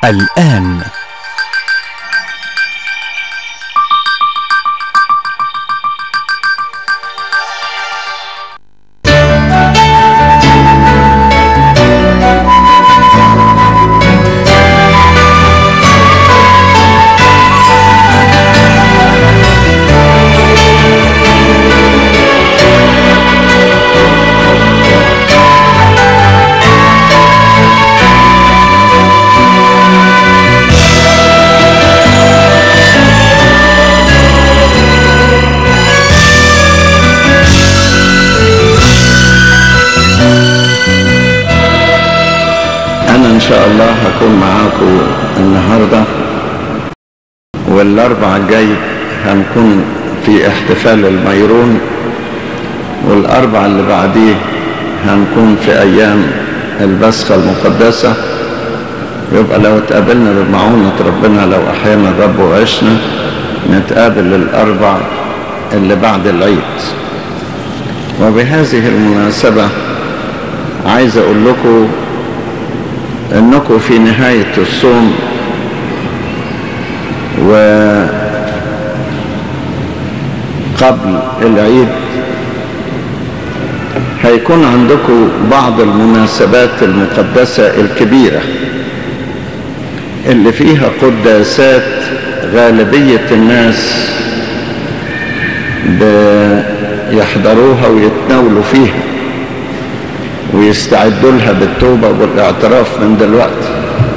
الآن أنا إن شاء الله هكون معاكم النهاردة والأربع الجاي هنكون في احتفال الميرون والأربع اللي بعديه هنكون في أيام البسخة المقدسة يبقى لو اتقابلنا بمعونة ربنا لو أحيانا الرب وعشنا نتقابل الأربع اللي بعد العيد وبهذه المناسبة عايز أقول لكم انكم في نهاية الصوم وقبل العيد هيكون عندكم بعض المناسبات المقدسة الكبيرة اللي فيها قداسات غالبية الناس بيحضروها ويتناولوا فيها ويستعدوا لها بالتوبة والاعتراف من دلوقتي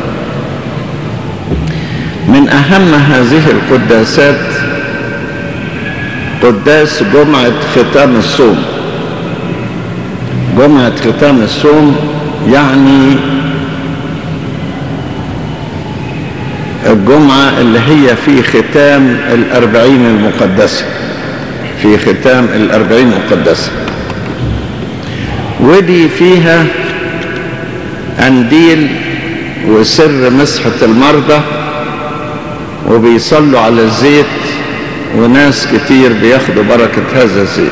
من أهم هذه القداسات قداس جمعة ختام الصوم جمعة ختام الصوم يعني الجمعة اللي هي في ختام الأربعين المقدسة في ختام الأربعين المقدسة ودي فيها قنديل وسر مسحة المرضى وبيصلوا على الزيت وناس كتير بياخدوا بركة هذا الزيت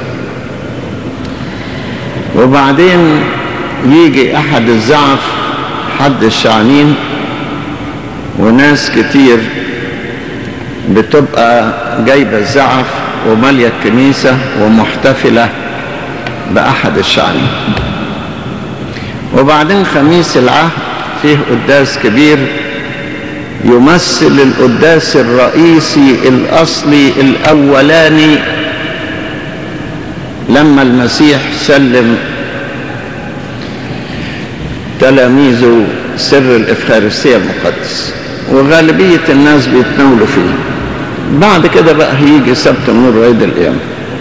وبعدين يجي أحد الزعف حد الشعنين وناس كتير بتبقى جايبة الزعف ومالية الكنيسة ومحتفلة بأحد الشعرين وبعدين خميس العهد فيه قداس كبير يمثل القداس الرئيسي الأصلي الأولاني لما المسيح سلم تلاميذه سر الإفخارستية المقدس وغالبية الناس بيتناولوا فيه بعد كده بقى هيجي سبت النور وعيد القيامه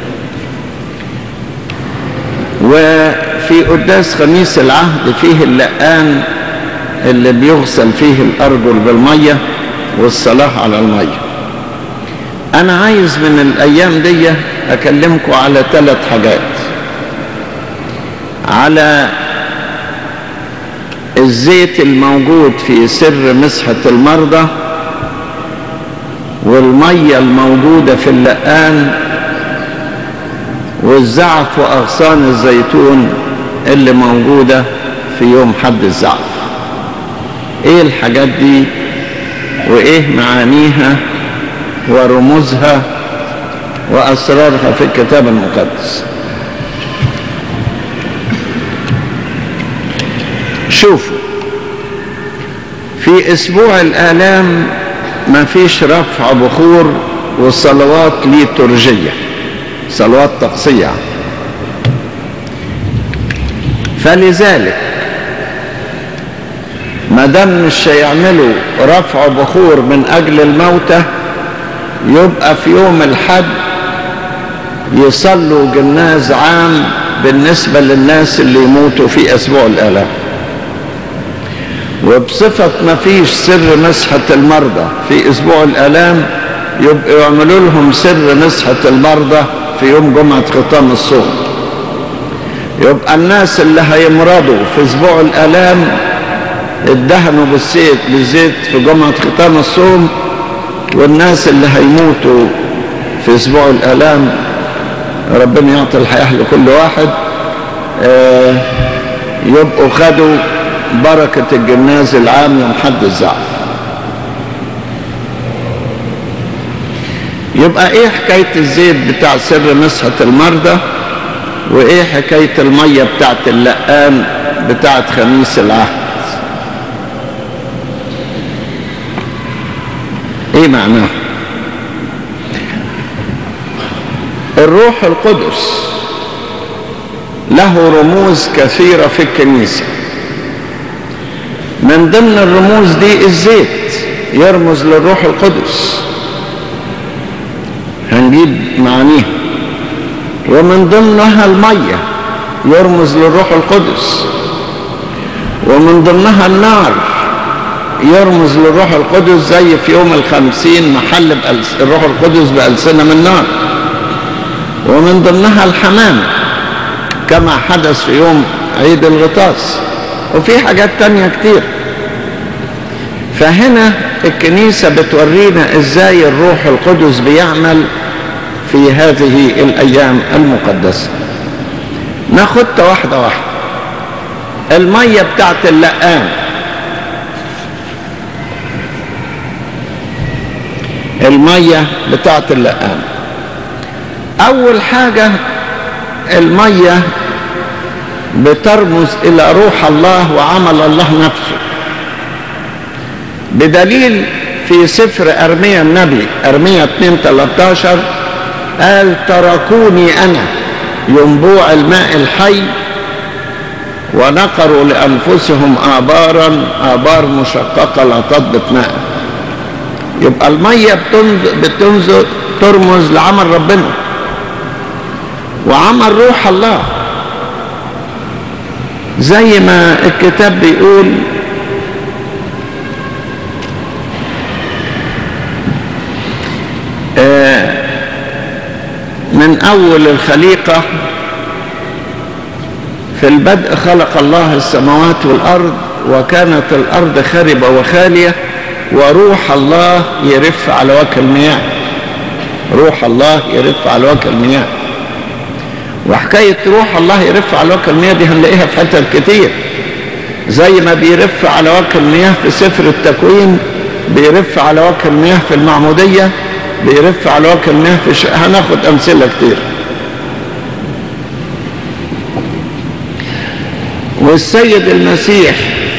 وفي قداس خميس العهد فيه اللقان اللي بيغسل فيه الأرجل بالمية والصلاة على المية أنا عايز من الأيام دي أكلمكم على ثلاث حاجات على الزيت الموجود في سر مسحة المرضى والمية الموجودة في اللقان والزعف وأغصان الزيتون اللي موجودة في يوم حد الزعف ايه الحاجات دي وايه معانيها ورموزها وأسرارها في الكتاب المقدس شوفوا في أسبوع الآلام ما فيش رفع بخور وصلوات ليتورجيه صلوات طقسية فلذلك ما دام مش هيعملوا رفع بخور من أجل الموتى يبقى في يوم الحد يصلوا جناز عام بالنسبة للناس اللي يموتوا في أسبوع الآلام وبصفة ما فيش سر مسحة المرضى في أسبوع الآلام يبقى يعملوا لهم سر مسحة المرضى في يوم جمعة ختام الصوم يبقى الناس اللي هيمرضوا في اسبوع الالام ادهنوا بالزيت بالزيت في جمعة ختام الصوم والناس اللي هيموتوا في اسبوع الالام ربنا يعطي الحياة لكل واحد آه، يبقوا خدوا بركة الجناز العام يوم حد الزعف يبقى ايه حكاية الزيت بتاع سر مسحة المرضى وايه حكاية المية بتاعت اللقان بتاعت خميس العهد ايه معناه الروح القدس له رموز كثيرة في الكنيسة من ضمن الرموز دي الزيت يرمز للروح القدس هنجيب معانيه ومن ضمنها المية يرمز للروح القدس ومن ضمنها النار يرمز للروح القدس زي في يوم الخمسين محل الروح القدس بألسنة من نار ومن ضمنها الحمام كما حدث في يوم عيد الغطاس وفي حاجات تانية كتير فهنا الكنيسة بتورينا ازاي الروح القدس بيعمل في هذه الايام المقدسة ناخدها واحدة واحدة المية بتاعت اللقان المية بتاعت اللقان اول حاجة المية بترمز الى روح الله وعمل الله نفسه بدليل في سفر ارميا النبي ارميا 2 13 قال تركوني انا ينبوع الماء الحي ونقروا لانفسهم ابارا ابار مشققه لا تضبط ماء يبقى الميه بتنزل ترمز لعمل ربنا وعمل روح الله زي ما الكتاب بيقول من أول الخليقة في البدء خلق الله السماوات والأرض وكانت الأرض خربة وخالية وروح الله يرف على وجه المياه روح الله يرف على وجه المياه وحكاية روح الله يرف على وجه المياه دي هنلاقيها في حتت كتير زي ما بيرف على وجه المياه في سفر التكوين بيرف على وجه المياه في المعمودية بيرف على وجه المياه في ش... هناخد أمثلة كتير والسيد المسيح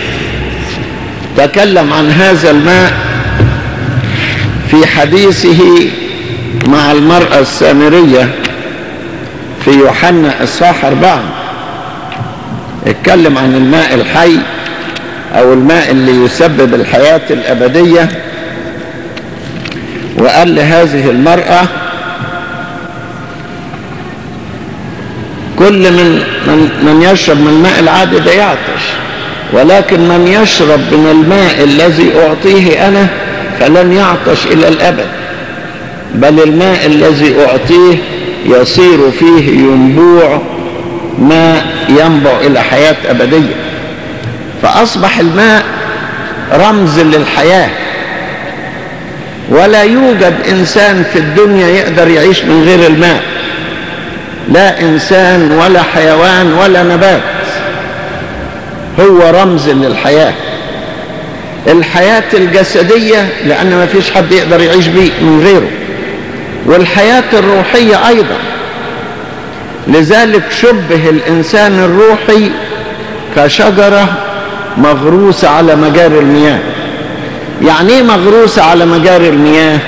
تكلم عن هذا الماء في حديثه مع المرأة السامرية في يوحنا إصحاح أربعة اتكلم عن الماء الحي أو الماء اللي يسبب الحياة الأبدية وقال لهذه المرأة كل من, من, من يشرب من الماء العادي ده يعطش ولكن من يشرب من الماء الذي أعطيه أنا فلن يعطش إلى الأبد بل الماء الذي أعطيه يصير فيه ينبوع ماء ينبع إلى حياة أبدية فأصبح الماء رمز للحياة ولا يوجد إنسان في الدنيا يقدر يعيش من غير الماء لا إنسان ولا حيوان ولا نبات هو رمز للحياة الحياة الجسدية لأن ما فيش حد يقدر يعيش بيه من غيره والحياة الروحية أيضا لذلك شبه الإنسان الروحي كشجرة مغروسة على مجاري المياه يعني ايه مغروسة على مجاري المياه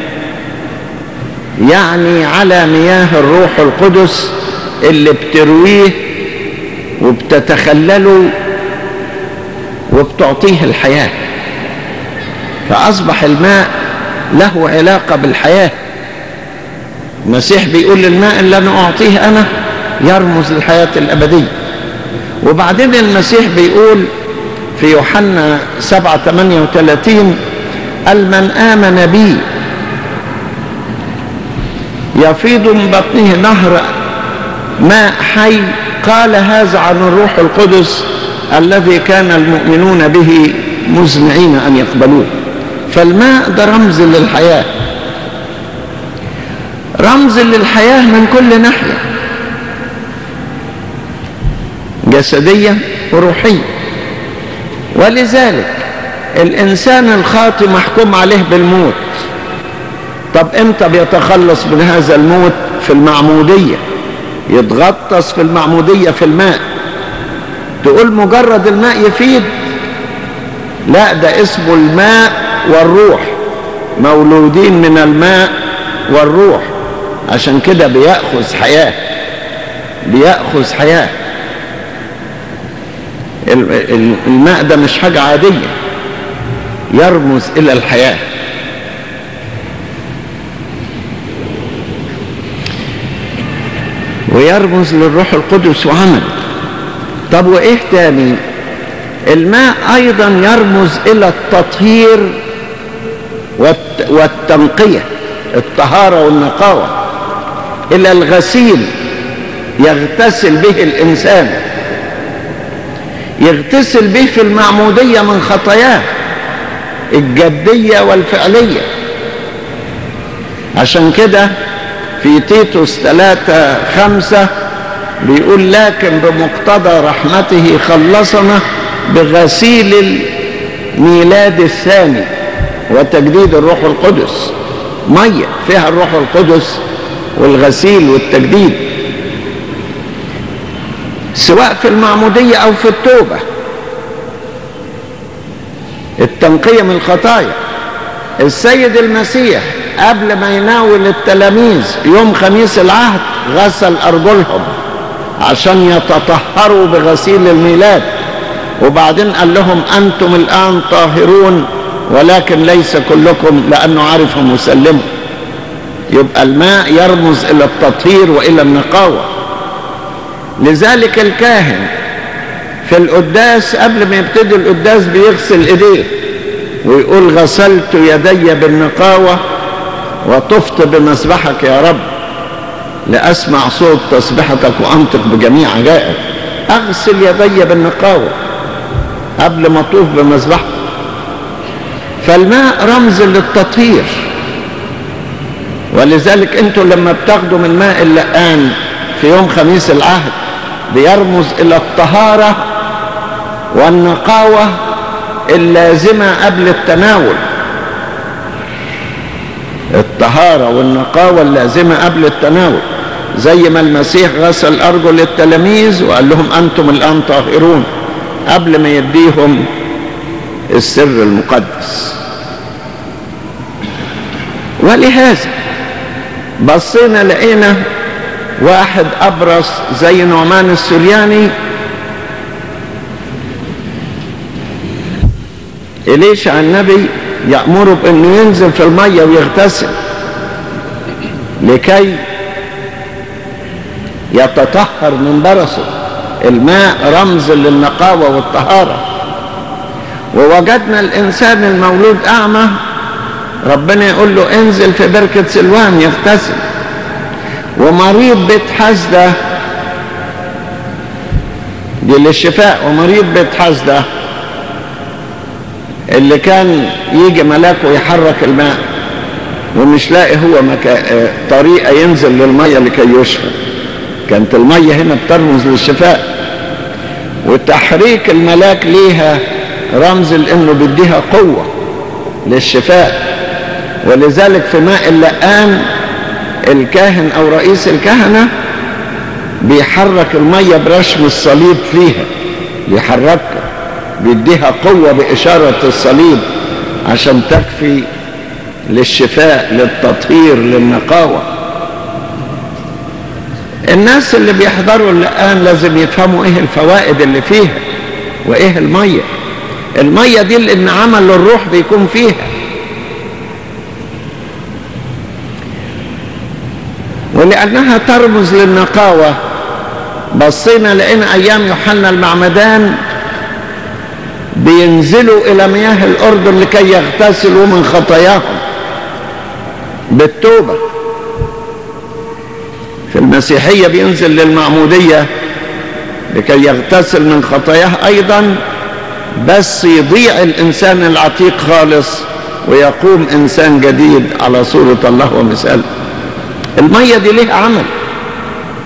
يعني على مياه الروح القدس اللي بترويه وبتتخلله وبتعطيه الحياة فأصبح الماء له علاقة بالحياة المسيح بيقول الماء اللي أنا أعطيه أنا يرمز للحياة الأبدية وبعدين المسيح بيقول في يوحنا 7 38 قال من آمن بي يفيض من بطنه نهر ماء حي قال هذا عن الروح القدس الذي كان المؤمنون به مزمعين أن يقبلوه فالماء ده رمز للحياة رمز للحياة من كل ناحية جسدية وروحية ولذلك الإنسان الخاطئ محكوم عليه بالموت طب امتى بيتخلص من هذا الموت في المعمودية يتغطس في المعمودية في الماء تقول مجرد الماء يفيد لا ده اسمه الماء والروح مولودين من الماء والروح عشان كده بيأخذ حياة بيأخذ حياة الماء ده مش حاجة عادية يرمز إلى الحياة ويرمز للروح القدس وعمل طب وإيه تاني الماء أيضا يرمز إلى التطهير والتنقية الطهارة والنقاوة إلى الغسيل يغتسل به الإنسان يغتسل به في المعمودية من خطاياه الجدية والفعلية عشان كده في تيتوس ثلاثة خمسة بيقول لكن بمقتضى رحمته خلصنا بغسيل الميلاد الثاني وتجديد الروح القدس مية فيها الروح القدس والغسيل والتجديد سواء في المعمودية أو في التوبة التنقية من الخطايا السيد المسيح قبل ما يناول التلاميذ يوم خميس العهد غسل أرجلهم عشان يتطهروا بغسيل الميلاد وبعدين قال لهم أنتم الآن طاهرون ولكن ليس كلكم لأنه عارف مسلمه يبقى الماء يرمز إلى التطهير وإلى النقاوة لذلك الكاهن في القداس قبل ما يبتدي القداس بيغسل ايديه ويقول غسلت يدي بالنقاوة وطفت بمسبحك يا رب لأسمع صوت تسبحتك وأنطق بجميع عجائب أغسل يدي بالنقاوة قبل ما أطوف بمسبحك فالماء رمز للتطهير ولذلك انتوا لما بتاخدوا من ماء اللقان في يوم خميس العهد بيرمز الى الطهارة والنقاوة اللازمة قبل التناول الطهارة والنقاوة اللازمة قبل التناول زي ما المسيح غسل أرجل التلاميذ وقال لهم أنتم الآن طاهرون قبل ما يديهم السر المقدس ولهذا بصينا لقينا واحد أبرص زي نعمان السرياني إليشع النبي يأمره بأنه ينزل في المية ويغتسل لكي يتطهر من برصه الماء رمز للنقاوة والطهارة ووجدنا الإنسان المولود أعمى ربنا يقول له انزل في بركة سلوان يغتسل ومريض بيت حسدة دي للشفاء ومريض بيت حسدة اللي كان يجي ملاك ويحرك الماء ومش لاقي هو مكا... طريقة ينزل للمية لكي يشفى كانت المية هنا بترمز للشفاء وتحريك الملاك ليها رمز لانه بيديها قوة للشفاء ولذلك في ماء اللقان الكاهن او رئيس الكهنة بيحرك المية برشم الصليب فيها بيحركها بيديها قوة بإشارة الصليب عشان تكفي للشفاء للتطهير للنقاوة الناس اللي بيحضروا اللقان لازم يفهموا ايه الفوائد اللي فيها وايه المية المية دي لان عمل الروح بيكون فيها ولأنها ترمز للنقاوة بصينا لقينا أيام يوحنا المعمدان بينزلوا إلى مياه الأردن لكي يغتسلوا من خطاياهم بالتوبة في المسيحية بينزل للمعمودية لكي يغتسل من خطاياه أيضا بس يضيع الإنسان العتيق خالص ويقوم إنسان جديد على صورة الله ومثاله المية دي ليها عمل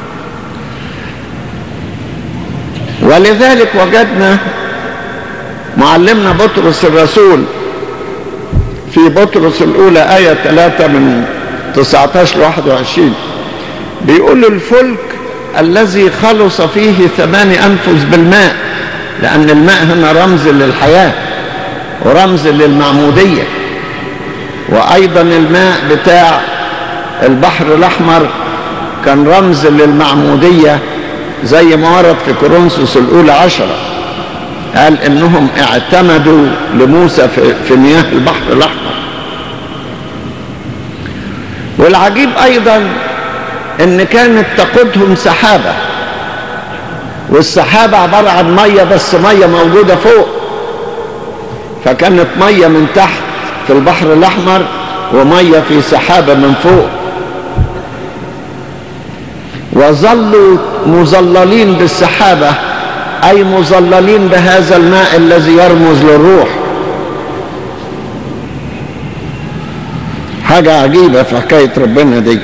ولذلك وجدنا معلمنا بطرس الرسول في بطرس الأولى آية 3 من 19 ل 21 بيقول الفلك الذي خلص فيه ثمان أنفس بالماء لأن الماء هنا رمز للحياة ورمز للمعمودية وأيضا الماء بتاع البحر الأحمر كان رمز للمعمودية زي ما ورد في كورنثوس الأولى عشرة قال إنهم اعتمدوا لموسى في, في مياه البحر الأحمر والعجيب أيضا إن كانت تقودهم سحابة والسحابة عبارة عن مية بس مية موجودة فوق فكانت مية من تحت في البحر الأحمر ومية في سحابة من فوق وظلوا مظللين بالسحابة أي مظللين بهذا الماء الذي يرمز للروح حاجة عجيبة في حكاية ربنا دي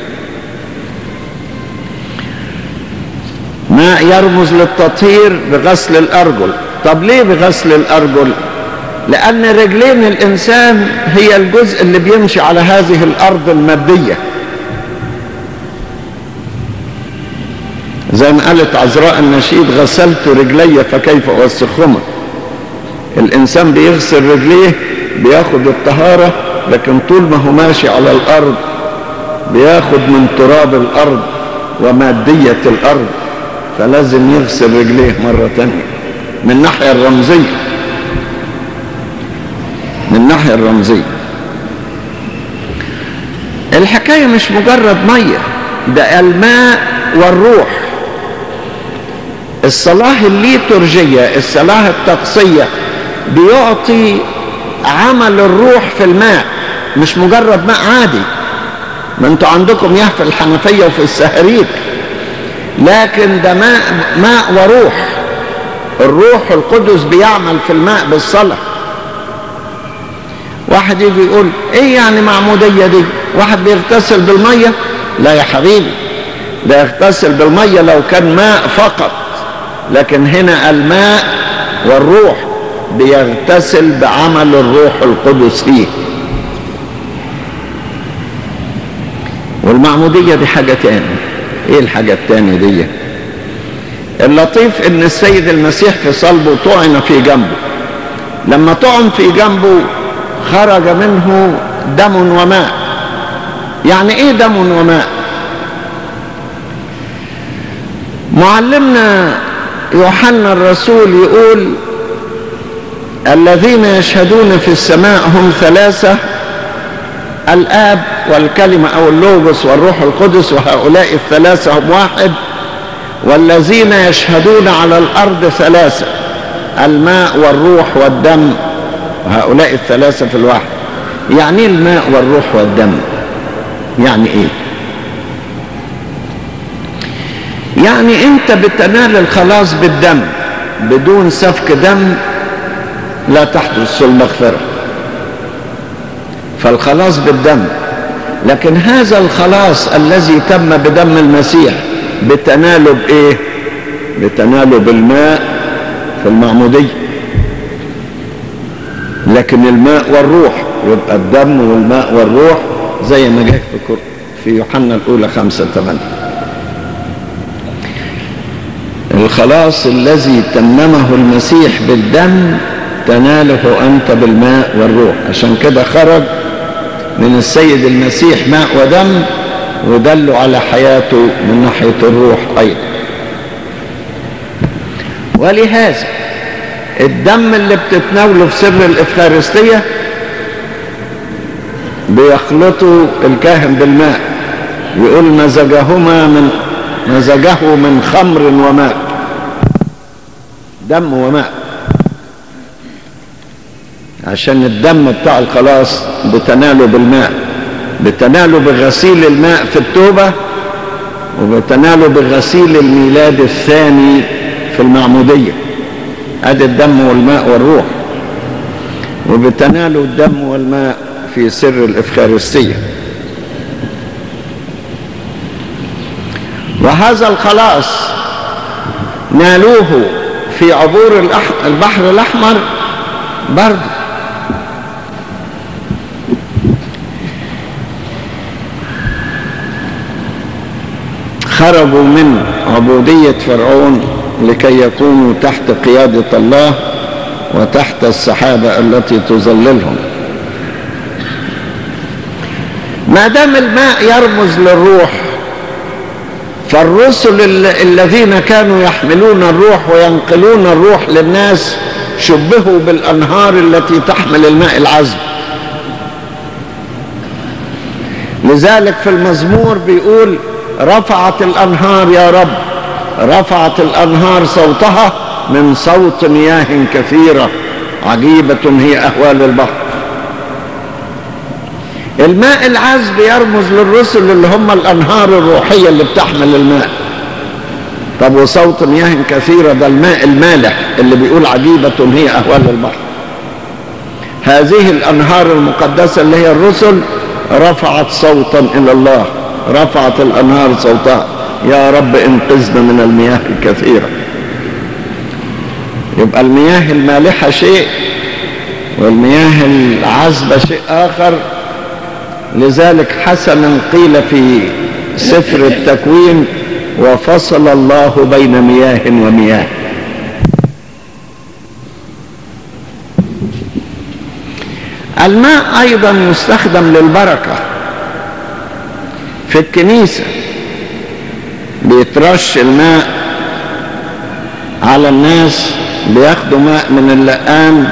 ماء يرمز للتطهير بغسل الأرجل طب ليه بغسل الأرجل لأن رجلين الإنسان هي الجزء اللي بيمشي على هذه الأرض المادية زي ما قالت عذراء النشيد غسلت رجلي فكيف أوسخهما الإنسان بيغسل رجليه بياخد الطهارة لكن طول ما هو ماشي على الأرض بياخد من تراب الأرض ومادية الأرض فلازم يغسل رجليه مرة تانية من الناحية الرمزية من الناحية الرمزية الحكاية مش مجرد مية ده الماء والروح الصلاة الليتورجية الصلاة الطقسية بيعطي عمل الروح في الماء مش مجرد ماء عادي ما انتوا عندكم مياه في الحنفية وفي السهريك لكن ده ماء ماء وروح الروح القدس بيعمل في الماء بالصلاة واحد يجي يقول ايه يعني معمودية دي واحد بيغتسل بالمية لا يا حبيبي ده يغتسل بالمية لو كان ماء فقط لكن هنا الماء والروح بيغتسل بعمل الروح القدس فيه والمعمودية دي حاجة تاني ايه الحاجة التانية دي اللطيف ان السيد المسيح في صلبه طعن في جنبه لما طعن في جنبه خرج منه دم وماء يعني ايه دم وماء معلمنا يوحنا الرسول يقول الذين يشهدون في السماء هم ثلاثة الآب والكلمة أو اللوغوس والروح القدس وهؤلاء الثلاثة هم واحد والذين يشهدون على الأرض ثلاثة الماء والروح والدم وهؤلاء الثلاثة في الواحد يعني الماء والروح والدم يعني ايه يعني انت بتنال الخلاص بالدم بدون سفك دم لا تحدث المغفرة فالخلاص بالدم لكن هذا الخلاص الذي تم بدم المسيح بتناله بايه بتناله بالماء في المعمودية لكن الماء والروح يبقى الدم والماء والروح زي ما جاء في في يوحنا الأولى خمسة ثمانية الخلاص الذي تممه المسيح بالدم تناله أنت بالماء والروح عشان كده خرج من السيد المسيح ماء ودم ودلوا على حياته من ناحية الروح أيضا ولهذا الدم اللي بتتناوله في سر الإفخارستية بيخلطوا الكاهن بالماء يقول مزجهما من مزجه من خمر وماء دم وماء عشان الدم بتاع الخلاص بتناله بالماء بتناله بغسيل الماء في التوبة وبتناله بغسيل الميلاد الثاني في المعمودية ادي الدم والماء والروح وبتنالوا الدم والماء في سر الإفخارستية وهذا الخلاص نالوه في عبور البحر الأحمر برضه خرجوا من عبودية فرعون لكي يكونوا تحت قيادة الله وتحت السحابة التي تظللهم ما دام الماء يرمز للروح فالرسل الذين كانوا يحملون الروح وينقلون الروح للناس شبهوا بالأنهار التي تحمل الماء العذب لذلك في المزمور بيقول رفعت الأنهار يا رب رفعت الأنهار صوتها من صوت مياه كثيرة عجيبة هي أهوال البحر الماء العذب يرمز للرسل اللي هم الأنهار الروحية اللي بتحمل الماء طب وصوت مياه كثيرة ده الماء المالح اللي بيقول عجيبة هي أهوال البحر هذه الأنهار المقدسة اللي هي الرسل رفعت صوتا إلى الله رفعت الأنهار صوتها يا رب انقذنا من المياه الكثيرة يبقى المياه المالحة شيء والمياه العذبة شيء آخر لذلك حسنا قيل في سفر التكوين وفصل الله بين مياه ومياه الماء ايضا يستخدم للبركه في الكنيسه بيترش الماء على الناس بياخدوا ماء من اللقان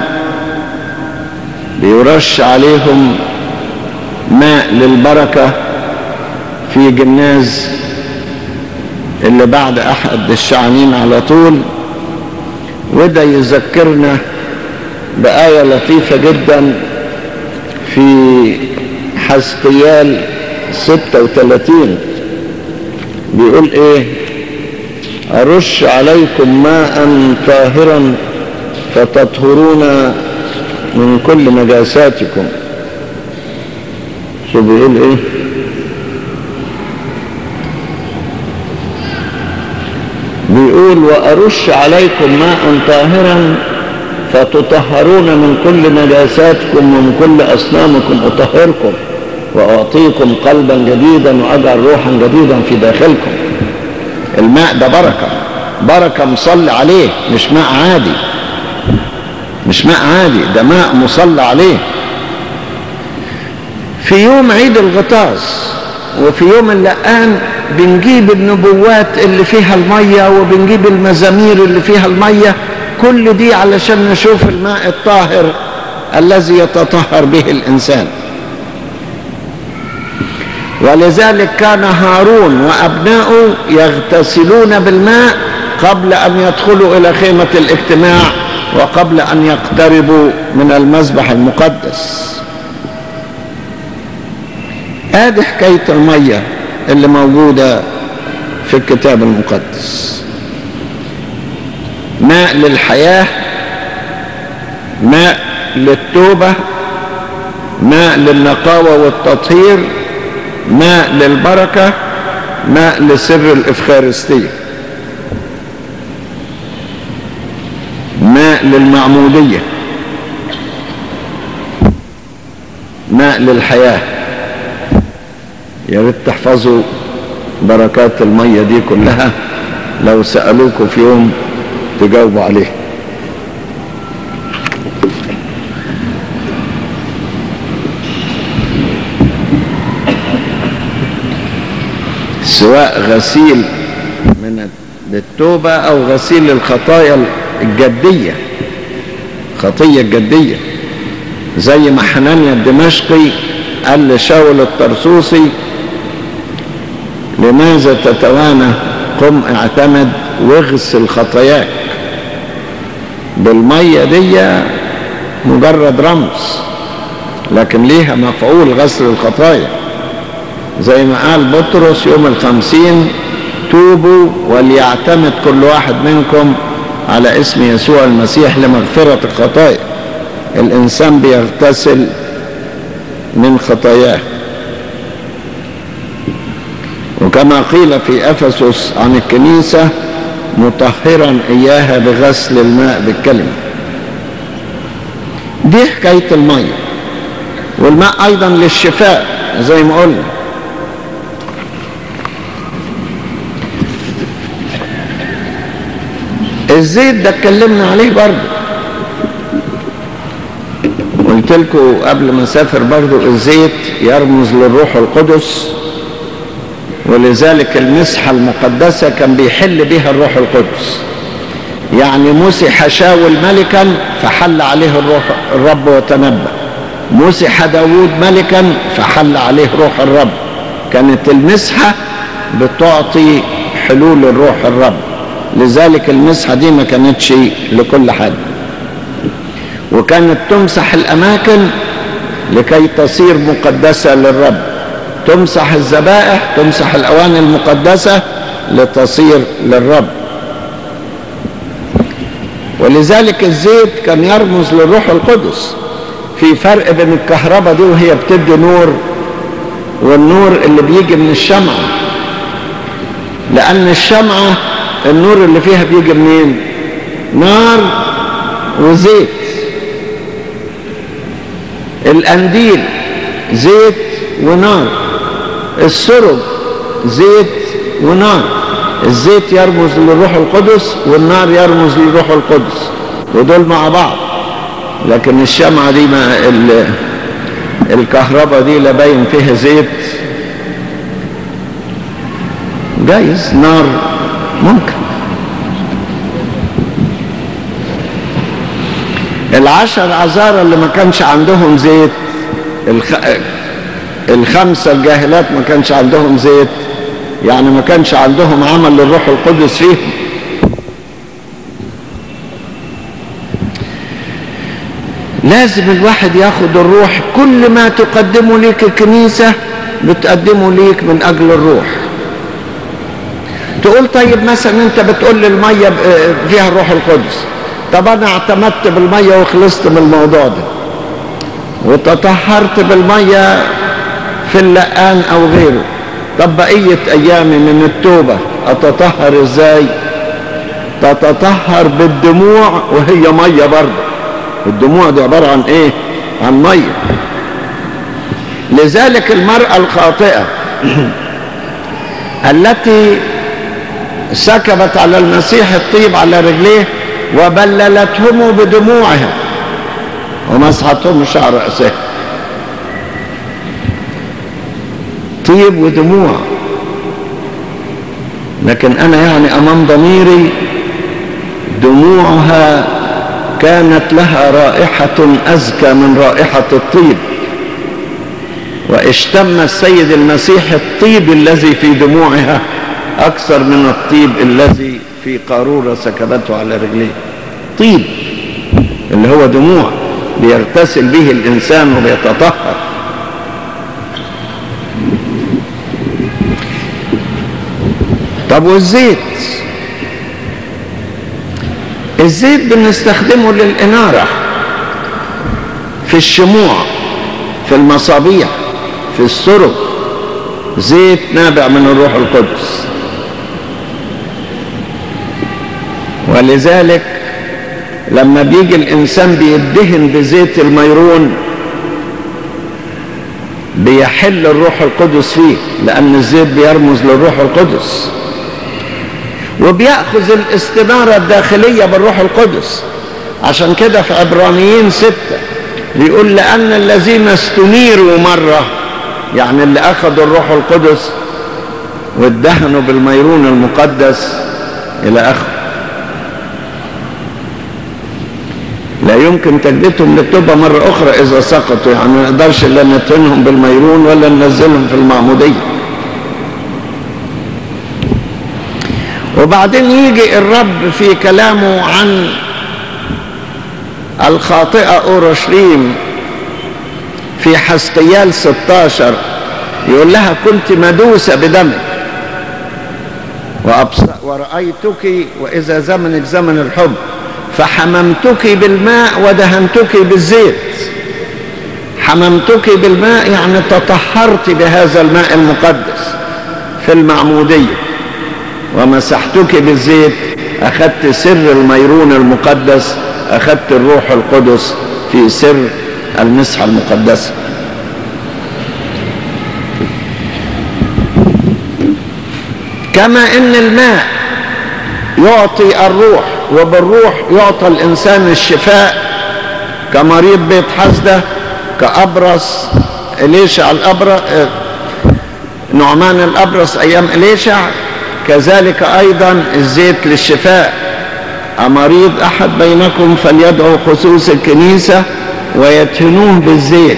بيرش عليهم ماء للبركة في جناز اللي بعد أحد الشعانين على طول وده يذكرنا بآية لطيفة جدا في حسقيال 36 بيقول ايه أرش عليكم ماء طاهرا فتطهرون من كل نجاساتكم شو بيقول ايه بيقول وأرش عليكم ماء طاهرا فتطهرون من كل نجاساتكم ومن كل أصنامكم أطهركم وأعطيكم قلبا جديدا وأجعل روحا جديدا في داخلكم الماء ده بركة بركة مصلى عليه مش ماء عادي مش ماء عادي ده ماء مصلى عليه في يوم عيد الغطاس وفي يوم اللقان بنجيب النبوات اللي فيها المية وبنجيب المزامير اللي فيها المية كل دي علشان نشوف الماء الطاهر الذي يتطهر به الإنسان ولذلك كان هارون وأبناؤه يغتسلون بالماء قبل أن يدخلوا إلى خيمة الاجتماع وقبل أن يقتربوا من المذبح المقدس ادي حكاية المية اللي موجودة في الكتاب المقدس ماء للحياة ماء للتوبة ماء للنقاوة والتطهير ماء للبركة ماء لسر الإفخارستية ماء للمعمودية ماء للحياه يا ريت تحفظوا بركات المية دي كلها لو سألوكوا في يوم تجاوبوا عليه سواء غسيل من التوبة أو غسيل الخطايا الجدية خطية الجدية زي ما حنانيا الدمشقي قال لشاول الطرسوسي لماذا تتوانى قم اعتمد واغسل خطاياك بالمية دي مجرد رمز لكن ليها مفعول غسل الخطايا زي ما قال بطرس يوم الخمسين توبوا وليعتمد كل واحد منكم على اسم يسوع المسيح لمغفرة الخطايا الإنسان بيغتسل من خطاياه وكما قيل في افسس عن الكنيسه مطهرا اياها بغسل الماء بالكلمه دي حكاية المية والماء أيضا للشفاء زي ما قلنا الزيت ده اتكلمنا عليه برضه قلت لكم قبل ما اسافر برضه الزيت يرمز للروح القدس ولذلك المسحة المقدسة كان بيحل بها الروح القدس يعني مسح شاول ملكا فحل عليه الروح الرب وتنبأ مسح داود ملكا فحل عليه روح الرب كانت المسحة بتعطي حلول الروح الرب لذلك المسحة دي ما كانتش لكل حد وكانت تمسح الأماكن لكي تصير مقدسة للرب تمسح الذبائح تمسح الأواني المقدسة لتصير للرب ولذلك الزيت كان يرمز للروح القدس في فرق بين الكهرباء دي وهي بتدي نور والنور اللي بيجي من الشمعة لأن الشمعة النور اللي فيها بيجي منين نار وزيت القنديل زيت ونار السرب زيت ونار الزيت يرمز للروح القدس والنار يرمز للروح القدس ودول مع بعض لكن الشمعة دي ما الكهرباء دي لا باين فيها زيت جايز نار ممكن العشر عذارى اللي ما كانش عندهم زيت الخ... الخمسة الجاهلات ما كانش عندهم زيت يعني ما كانش عندهم عمل للروح القدس فيهم لازم الواحد ياخد الروح كل ما تقدمه ليك الكنيسة بتقدمه ليك من أجل الروح تقول طيب مثلا انت بتقول لي المية فيها الروح القدس طب انا اعتمدت بالمية وخلصت من الموضوع ده وتطهرت بالمية في اللقان او غيره طب بقية ايامي من التوبة اتطهر ازاي تتطهر بالدموع وهي مية برضه الدموع دي عبارة عن ايه عن مية لذلك المرأة الخاطئة التي سكبت على المسيح الطيب على رجليه وبللتهم بدموعها ومسحتهم شعر رأسه طيب ودموع لكن أنا يعني أمام ضميري دموعها كانت لها رائحة أزكى من رائحة الطيب واشتم السيد المسيح الطيب الذي في دموعها أكثر من الطيب الذي في قارورة سكبته على رجليه طيب اللي هو دموع بيغتسل به الإنسان وبيتطهر طب والزيت الزيت بنستخدمه للإنارة في الشموع في المصابيح في السرب زيت نابع من الروح القدس ولذلك لما بيجي الإنسان بيدهن بزيت الميرون بيحل الروح القدس فيه لأن الزيت بيرمز للروح القدس وبيأخذ الاستنارة الداخلية بالروح القدس عشان كده في عبرانيين ستة بيقول لأن الذين استنيروا مرة يعني اللي أخذوا الروح القدس وادهنوا بالميرون المقدس إلى آخره لا يمكن تجديدهم للتوبة مرة أخرى إذا سقطوا يعني ما نقدرش لا ندهنهم بالميرون ولا ننزلهم في المعمودية وبعدين يجي الرب في كلامه عن الخاطئة أورشليم في حسقيال 16 يقول لها كنت مدوسة بدمك ورأيتك وإذا زمنك زمن الحب فحممتك بالماء ودهنتك بالزيت حممتك بالماء يعني تطهرت بهذا الماء المقدس في المعمودية ومسحتك بالزيت أخذت سر الميرون المقدس أخذت الروح القدس في سر المسحة المقدسة كما ان الماء يعطي الروح وبالروح يعطى الانسان الشفاء كمريض بيت حسده كابرص اليشع الابرص نعمان الابرص ايام اليشع كذلك ايضا الزيت للشفاء امريض احد بينكم فليدعو خصوص الكنيسه ويدهنوه بالزيت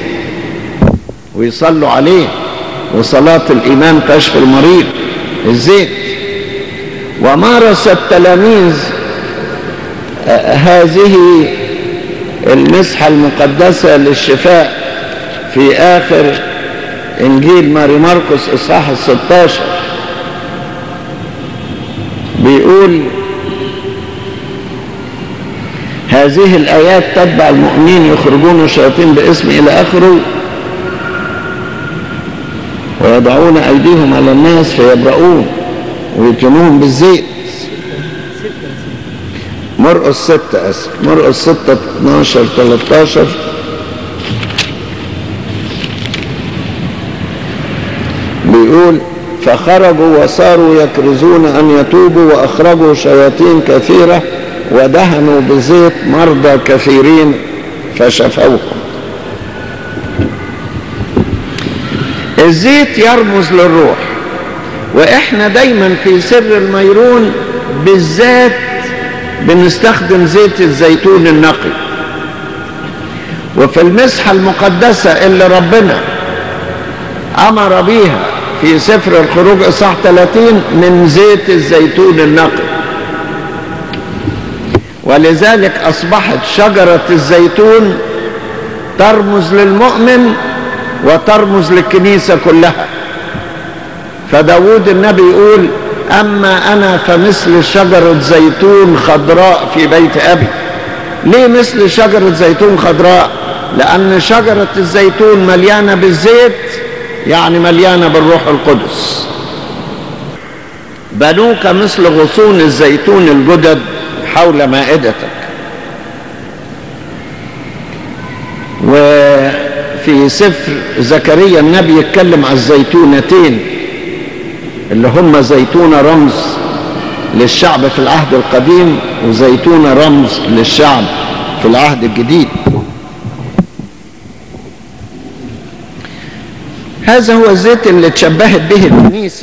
ويصلوا عليه وصلاه الايمان كشف المريض الزيت ومارس التلاميذ هذه المسحة المقدسة للشفاء في آخر إنجيل ماري مرقس إصحاح الستاشر بيقول هذه الآيات تتبع المؤمنين يخرجون الشياطين باسم إلى آخره ويضعون أيديهم على الناس فيبرؤون ويتنوهم بالزيت مرقس ستة أسف مرقس ستة 12 13 بيقول فخرجوا وصاروا يكرزون أن يتوبوا وأخرجوا شياطين كثيرة ودهنوا بزيت مرضى كثيرين فشفوهم الزيت يرمز للروح واحنا دايما في سر الميرون بالذات بنستخدم زيت الزيتون النقي وفي المسحة المقدسة اللي ربنا أمر بيها في سفر الخروج إصحاح 30 من زيت الزيتون النقي ولذلك أصبحت شجرة الزيتون ترمز للمؤمن وترمز للكنيسة كلها فداود النبي يقول أما أنا فمثل شجرة زيتون خضراء في بيت أبي ليه مثل شجرة زيتون خضراء لأن شجرة الزيتون مليانة بالزيت يعني مليانة بالروح القدس بنوك مثل غصون الزيتون الجدد حول مائدتك وفي سفر زكريا النبي يتكلم عن الزيتونتين اللي هم زيتونة رمز للشعب في العهد القديم وزيتونة رمز للشعب في العهد الجديد هذا هو الزيت اللي تشبهت به الكنيسة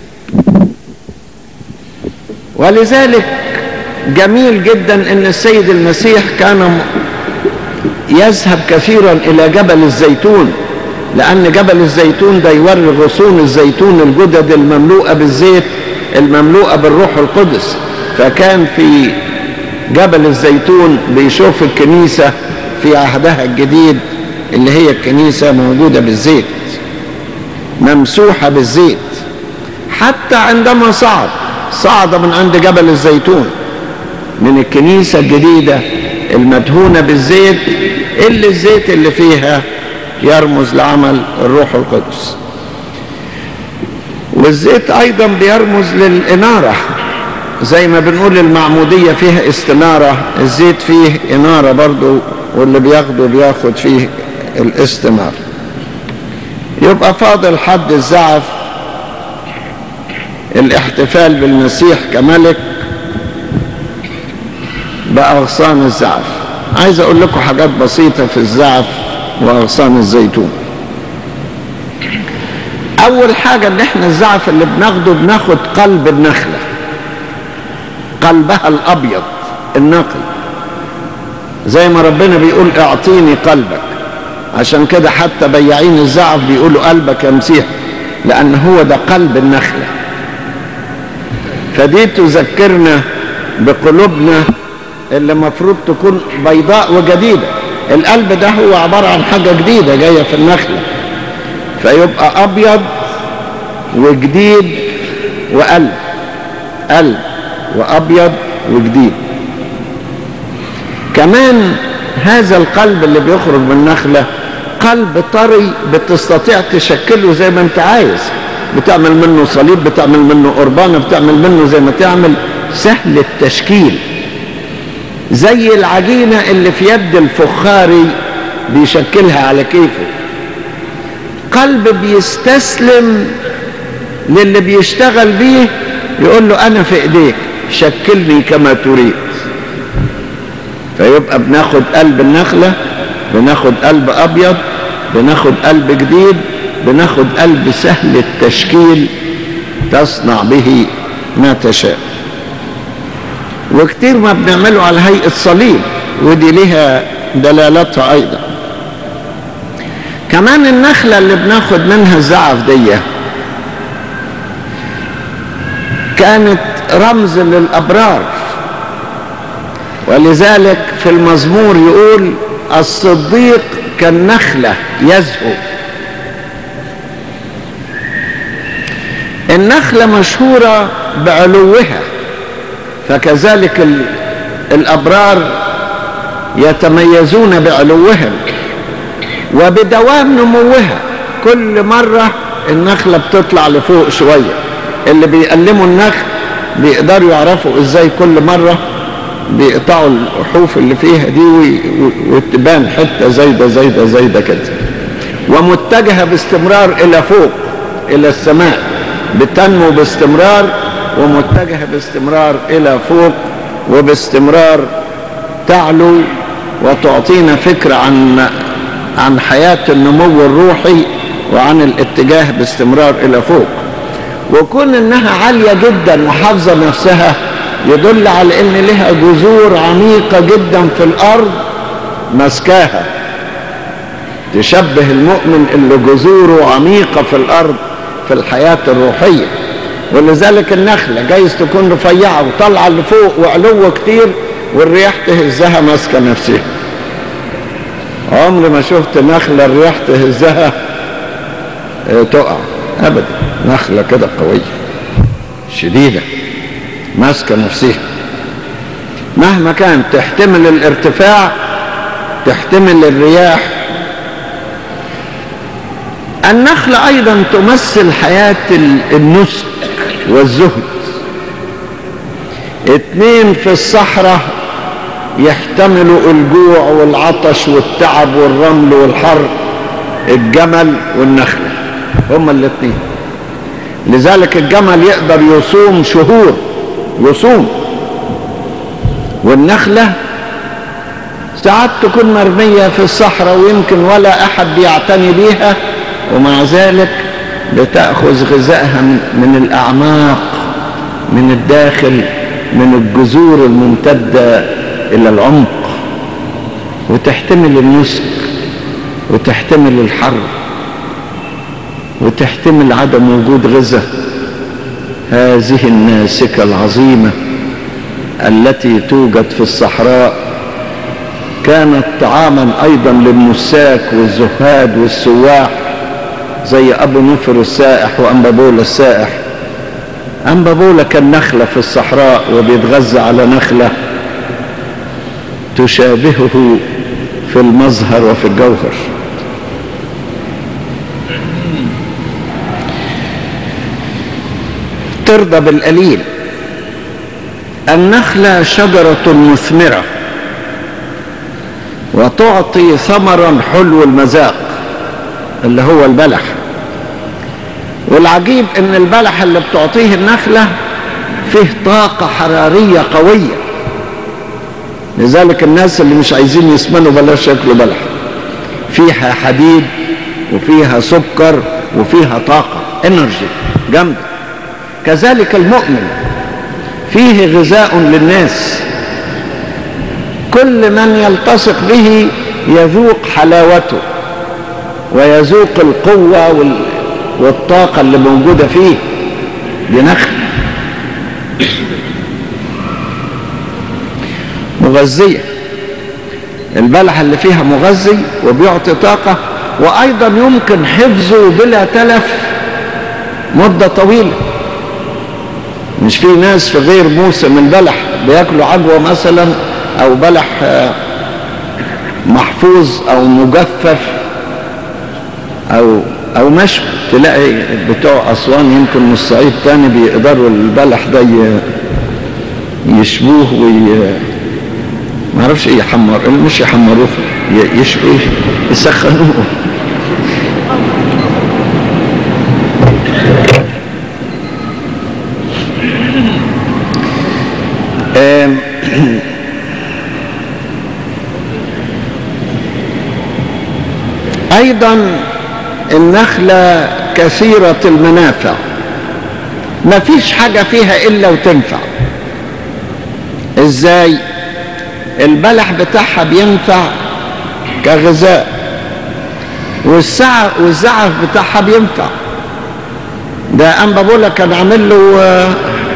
ولذلك جميل جدا ان السيد المسيح كان يذهب كثيرا الى جبل الزيتون لان جبل الزيتون ده يوري غصون الزيتون الجدد المملوءه بالزيت المملوءه بالروح القدس فكان في جبل الزيتون بيشوف الكنيسه في عهدها الجديد اللي هي الكنيسه موجوده بالزيت ممسوحه بالزيت حتى عندما صعد صعد من عند جبل الزيتون من الكنيسه الجديده المدهونه بالزيت اللي الزيت اللي فيها يرمز لعمل الروح القدس والزيت ايضا بيرمز للاناره زي ما بنقول المعموديه فيها استناره الزيت فيه اناره برضو واللي بياخده بياخد فيه الاستناره يبقى فاضل حد الزعف الاحتفال بالمسيح كملك بأغصان الزعف عايز اقول لكم حاجات بسيطة في الزعف واغصان الزيتون اول حاجة ان احنا الزعف اللي بناخده بناخد قلب النخلة قلبها الابيض النقي زي ما ربنا بيقول اعطيني قلبك عشان كده حتى بياعين الزعف بيقولوا قلبك يا مسيح لان هو ده قلب النخلة فدي تذكرنا بقلوبنا اللي المفروض تكون بيضاء وجديدة القلب ده هو عبارة عن حاجة جديدة جاية في النخلة فيبقى أبيض وجديد وقلب قلب وأبيض وجديد كمان هذا القلب اللي بيخرج من النخلة قلب طري بتستطيع تشكله زي ما انت عايز بتعمل منه صليب بتعمل منه قربانة بتعمل منه زي ما تعمل سهل التشكيل زي العجينة اللي في يد الفخاري بيشكلها على كيفه قلب بيستسلم للي بيشتغل بيه يقول له انا في ايديك شكلني كما تريد فيبقى بناخد قلب النخلة بناخد قلب ابيض بناخد قلب جديد بناخد قلب سهل التشكيل تصنع به ما تشاء وكتير ما بنعمله على هيئة صليب ودي لها دلالتها ايضا كمان النخلة اللي بناخد منها الزعف دي كانت رمز للأبرار ولذلك في المزمور يقول الصديق كالنخلة يزهو النخلة مشهورة بعلوها فكذلك ال- الأبرار يتميزون بعلوهم وبدوام نموها كل مرة النخلة بتطلع لفوق شوية اللي بيقلموا النخل بيقدروا يعرفوا ازاي كل مرة بيقطعوا الحوف اللي فيها دي وي- و- وتبان حتة زايدة زايدة زايدة كده ومتجهة باستمرار إلى فوق إلى السماء بتنمو باستمرار ومتجهة باستمرار إلى فوق وباستمرار تعلو وتعطينا فكرة عن عن حياة النمو الروحي وعن الاتجاه باستمرار إلى فوق وكون إنها عالية جدا وحافظة نفسها يدل على إن لها جذور عميقة جدا في الأرض مسكاها تشبه المؤمن اللي جذوره عميقة في الأرض في الحياة الروحية ولذلك النخلة جايز تكون رفيعة وطالعة لفوق وعلو كتير والرياح تهزها ماسكة نفسها عمري ما شفت نخلة الرياح تهزها اه، تقع أبدا نخلة كده قوية شديدة ماسكة نفسها مهما كان تحتمل الارتفاع تحتمل الرياح النخلة أيضا تمثل حياة ال- النسك والزهد اتنين في الصحراء يحتملوا الجوع والعطش والتعب والرمل والحر الجمل والنخلة هما الاتنين لذلك الجمل يقدر يصوم شهور يصوم والنخلة ساعات تكون مرمية في الصحراء ويمكن ولا أحد بيعتني بيها ومع ذلك بتأخذ غذائها من- من الأعماق من الداخل من الجذور الممتدة إلى العمق وتحتمل النسك وتحتمل الحر وتحتمل عدم وجود غذاء هذه الناسكة العظيمة التي توجد في الصحراء كانت طعاما ايضا للنساك والزهاد والسواح زي ابو نفر السائح وانبابولا السائح انبابولا كان نخلة في الصحراء وبيتغذى على نخلة تشابهه في المظهر وفي الجوهر ترضى بالقليل النخلة شجرة مثمرة وتعطي ثمرا حلو المذاق اللي هو البلح والعجيب ان البلح اللي بتعطيه النخلة فيه طاقة حرارية قوية لذلك الناس اللي مش عايزين يسمنوا بلاش ياكلوا بلح فيها حديد وفيها سكر وفيها طاقة انرجي جامدة كذلك المؤمن فيه غذاء للناس كل من يلتصق به يذوق حلاوته ويذوق القوة وال- والطاقة اللي موجودة فيه بنخل مغذية البلح اللي فيها مغذي وبيعطي طاقة وأيضا يمكن حفظه بلا تلف مدة طويلة مش في ناس في غير موسم البلح بياكلوا عجوة مثلا او بلح آه، محفوظ او مجفف او او مشوي تلاقي بتوع اسوان يمكن من الصعيد تاني بيقدروا البلح ده ي- يشبوه وي ما اعرفش ايه يحمر مش يحمروه يشوي يسخنوه ايضا النخلة كثيرة المنافع ما فيش حاجة فيها الا وتنفع ازاي البلح بتاعها بينفع كغذاء والسعف والزعف بتاعها بينفع ده انبا بولا كان عامل له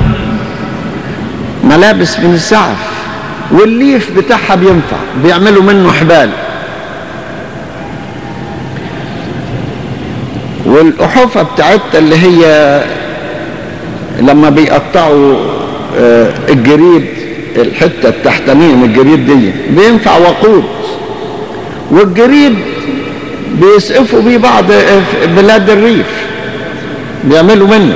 ملابس من الزعف والليف بتاعها بينفع بيعملوا منه حبال والأحوفة بتاعتها اللي هي لما بيقطعوا الجريد الحتة التحتانية من الجريد دي بينفع وقود والجريد بيسقفوا بيه بعض بلاد الريف بيعملوا منه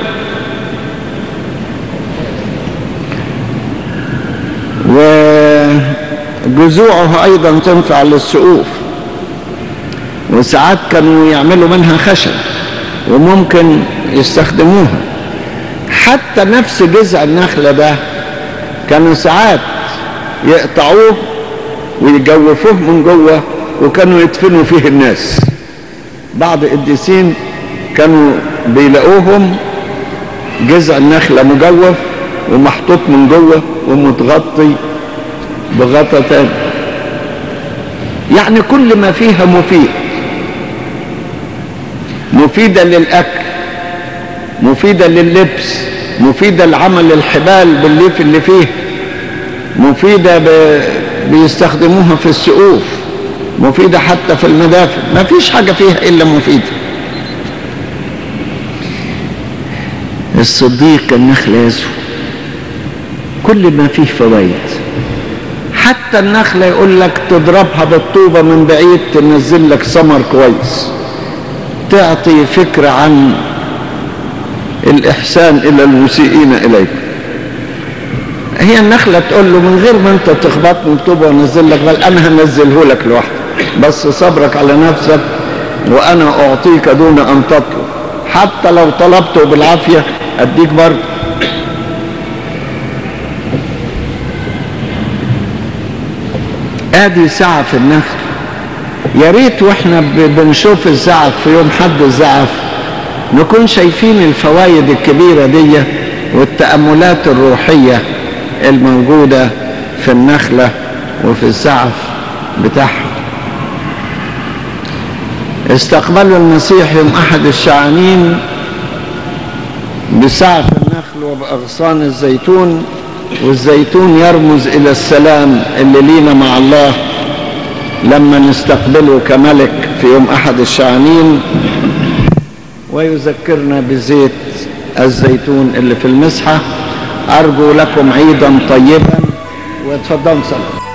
وجذوعه ايضا تنفع للسقوف وساعات كانوا يعملوا منها خشب وممكن يستخدموها حتى نفس جذع النخلة ده كانوا ساعات يقطعوه ويجوفوه من جوه وكانوا يدفنوا فيه الناس بعض القديسين كانوا بيلاقوهم جذع النخلة مجوف ومحطوط من جوه ومتغطي بغطا تاني يعني كل ما فيها مفيد مفيدة للأكل مفيدة لللبس مفيدة لعمل الحبال بالليف اللي فيه مفيدة ب... بيستخدموها في السقوف مفيدة حتى في المدافع ما فيش حاجة فيها إلا مفيدة الصديق النخل يزهو كل ما فيه فوائد حتى النخلة يقول لك تضربها بالطوبة من بعيد تنزل لك ثمر كويس تعطي فكرة عن الإحسان إلى المسيئين إليك هي النخلة تقول له من غير ما أنت تخبطني بطوبة وانزل لك بل أنا هنزله لك لوحدي بس صبرك على نفسك وأنا أعطيك دون أن تطلب حتى لو طلبته بالعافية أديك برضه ادي سعف النخل يا ريت واحنا بنشوف الزعف في يوم حد الزعف نكون شايفين الفوائد الكبيرة دي والتأملات الروحية الموجودة في النخلة وفي الزعف بتاعها استقبلوا المسيح يوم أحد الشعانين بسعف النخل وبأغصان الزيتون والزيتون يرمز إلى السلام اللي لينا مع الله لما نستقبله كملك في يوم أحد الشعانين ويذكرنا بزيت الزيتون اللي في المسحة أرجو لكم عيدا طيبا وتفضلوا صلاه